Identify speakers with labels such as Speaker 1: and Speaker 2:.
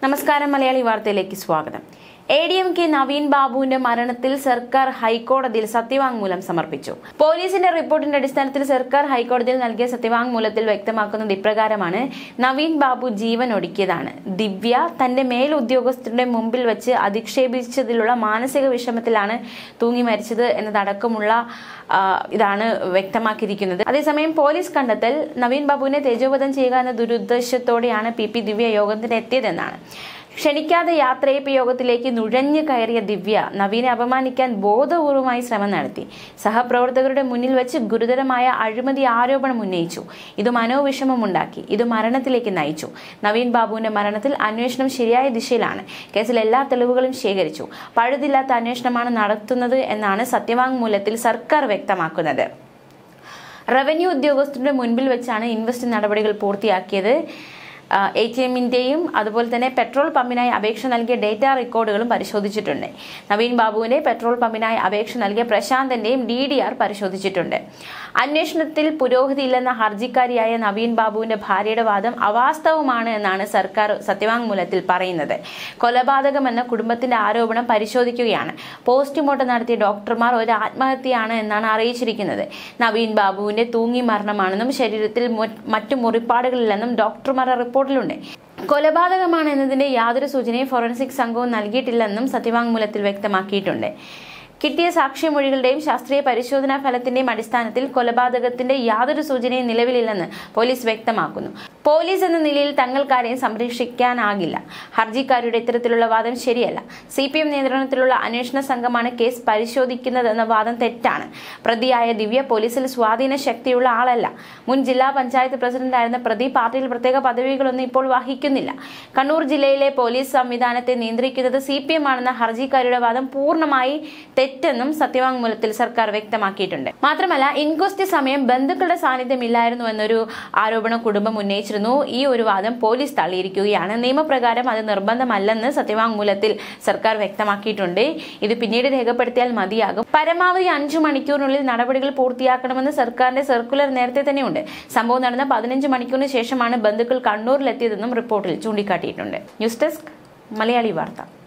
Speaker 1: നമസ്കാരം മലയാളി വാർത്തയിലേക്ക് സ്വാഗതം A D M K Naveen ബാബുവിന്റെ മരണത്തിൽ സർക്കാർ ഹൈക്കോടതിയിൽ സത്യവാങ്മൂലം സമർപ്പിച്ചു പോലീസിന്റെ റിപ്പോർട്ടിന്റെ അടിസ്ഥാനത്തിൽ സർക്കാർ ഹൈക്കോടതിയിൽ നൽകിയ സത്യവാങ്മൂലത്തിൽ വ്യക്തമാക്കുന്നത് ഇപ്രകാരമാണ് നവീൻ ബാബു ജീവൻ ഒടുക്കിയതാണ് ദിവ്യ തന്റെ മേലുദ്യോഗസ്ഥരുടെ മുമ്പിൽ വെച്ച് അധിക്ഷേപിച്ചതിലുള്ള മാനസിക വിഷമത്തിലാണ് തൂങ്ങി മരിച്ചത് എന്നതടക്കമുള്ള ആ, ഇതാണ് വ്യക്തമാക്കിയിരിക്കുന്നത് അതേസമയം പോലീസ് കണ്ടെത്തൽ നവീൻ ബാബുവിനെ തേജോവധം ചെയ്യുക എന്ന ദുരുദ്ദേശത്തോടെയാണ് പി പി ദിവ്യ യോഗത്തിന് എത്തിയതെന്നാണ് ക്ഷണിക്കാതെ യാത്രയപ്പ് യോഗത്തിലേക്ക് നുഴഞ്ഞു കയറിയ ദിവ്യ നവീനെ അപമാനിക്കാൻ ബോധപൂർവമായി ശ്രമം നടത്തി സഹപ്രവർത്തകരുടെ മുന്നിൽ വെച്ച് ഗുരുതരമായ അഴിമതി ആരോപണം ഉന്നയിച്ചു ഇത് മനോവിഷമമുണ്ടാക്കി ഇത് മരണത്തിലേക്ക് നയിച്ചു നവീൻ ബാബുവിന്റെ മരണത്തിൽ അന്വേഷണം ശരിയായ ദിശയിലാണ് കേസിൽ എല്ലാ തെളിവുകളും ശേഖരിച്ചു പഴുതില്ലാത്ത അന്വേഷണമാണ് നടത്തുന്നത് എന്നാണ് സത്യവാങ്മൂലത്തിൽ സർക്കാർ വ്യക്തമാക്കുന്നത് റവന്യൂ ഉദ്യോഗസ്ഥരുടെ മുൻപിൽ വെച്ചാണ് ഇൻവെസ്റ്റ് നടപടികൾ പൂർത്തിയാക്കിയത് എ ടി എമ്മിന്റെയും അതുപോലെ തന്നെ പെട്രോൾ പമ്പിനായി അപേക്ഷ നൽകിയ ഡേറ്റ റെക്കോർഡുകളും പരിശോധിച്ചിട്ടുണ്ട് നവീൻ ബാബുവിന്റെ പെട്രോൾ പമ്പിനായി അപേക്ഷ നൽകിയ പ്രശാന്തന്റെയും ഡി ഡി ആർ പരിശോധിച്ചിട്ടുണ്ട് അന്വേഷണത്തിൽ പുരോഗതിയില്ലെന്ന ഹർജിക്കാരിയായ നവീൻ ബാബുവിന്റെ ഭാര്യയുടെ വാദം അവാസ്തവമാണ് എന്നാണ് സർക്കാർ സത്യവാങ്മൂലത്തിൽ പറയുന്നത് കൊലപാതകമെന്ന കുടുംബത്തിന്റെ ആരോപണം പരിശോധിക്കുകയാണ് പോസ്റ്റ്മോർട്ടം നടത്തിയ ഡോക്ടർമാർ ഒരു ആത്മഹത്യയാണ് എന്നാണ് അറിയിച്ചിരിക്കുന്നത് നവീൻ ബാബുവിന്റെ തൂങ്ങി മരണമാണെന്നും ശരീരത്തിൽ മു- മറ്റു മുറിപ്പാടുകളില്ലെന്നും ഡോക്ടർമാരുടെ റിപ്പോർട്ടിലുണ്ട് കൊലപാതകമാണ് എന്നതിന്റെ യാതൊരു സൂചനയും ഫോറൻസിക് സംഘവും നൽകിയിട്ടില്ലെന്നും സത്യവാങ്മൂലത്തിൽ വ്യക്തമാക്കിയിട്ടുണ്ട് കിട്ടിയ സാക്ഷിമൊഴികളുടെയും ശാസ്ത്രീയ പരിശോധനാ ഫലത്തിന്റെയും അടിസ്ഥാനത്തിൽ കൊലപാതകത്തിന്റെ യാതൊരു സൂചനയും നിലവിലില്ലെന്ന് പോലീസ് വ്യക്തമാക്കുന്നു പോലീസ് എന്ന നിലയിൽ തങ്ങൾക്കാരെയും സംരക്ഷിക്കാനാകില്ല ഹർജിക്കാരുടെ ഇത്തരത്തിലുള്ള വാദം ശരിയല്ല സി പി എം നിയന്ത്രണത്തിലുള്ള അന്വേഷണ സംഘമാണ് കേസ് പരിശോധിക്കുന്നതെന്ന വാദം തെറ്റാണ് പ്രതിയായ ദിവ്യ പോലീസിൽ സ്വാധീന ശക്തിയുള്ള ആളല്ല മുൻ ജില്ലാ പഞ്ചായത്ത് പ്രസിഡന്റായിരുന്ന പ്രതി പാർട്ടിയിൽ പ്രത്യേക പദവികളൊന്നും ഇപ്പോൾ വഹിക്കുന്നില്ല കണ്ണൂർ ജില്ലയിലെ പോലീസ് സംവിധാനത്തെ നിയന്ത്രിക്കുന്നത് സി പി എം ആണെന്ന ഹർജിക്കാരുടെ വാദം പൂർണ്ണമായി തെറ്റെന്നും സത്യവാങ്മൂലത്തിൽ സർക്കാർ വ്യക്തമാക്കിയിട്ടുണ്ട് മാത്രമല്ല ഇൻക്വസ്റ്റ് സമയം ബന്ധുക്കളുടെ സാന്നിധ്യം ഇല്ലായിരുന്നു എന്നൊരു ആരോപണം കുടുംബം ഉന്നയിച്ചിരുന്നു ഈ ഒരു വാദം പോലീസ് തള്ളിയിരിക്കുകയാണ് നിയമപ്രകാരം അത് നിർബന്ധമല്ലെന്ന് സത്യവാങ്മൂലത്തിൽ സർക്കാർ വ്യക്തമാക്കിയിട്ടുണ്ട് ഇത് പിന്നീട് രേഖപ്പെടുത്തിയാൽ മതിയാകും പരമാവധി അഞ്ചു മണിക്കൂറിനുള്ളിൽ നടപടികൾ പൂർത്തിയാക്കണമെന്ന് സർക്കാരിന്റെ സർക്കുലർ നേരത്തെ തന്നെയുണ്ട് സംഭവം നടന്ന പതിനഞ്ച് മണിക്കൂറിന് ശേഷമാണ് ബന്ധുക്കൾ കണ്ണൂരിലെത്തിയതെന്നും റിപ്പോർട്ടിൽ ചൂണ്ടിക്കാട്ടിയിട്ടുണ്ട് ന്യൂസ് ഡെസ്ക് മലയാളി വാർത്ത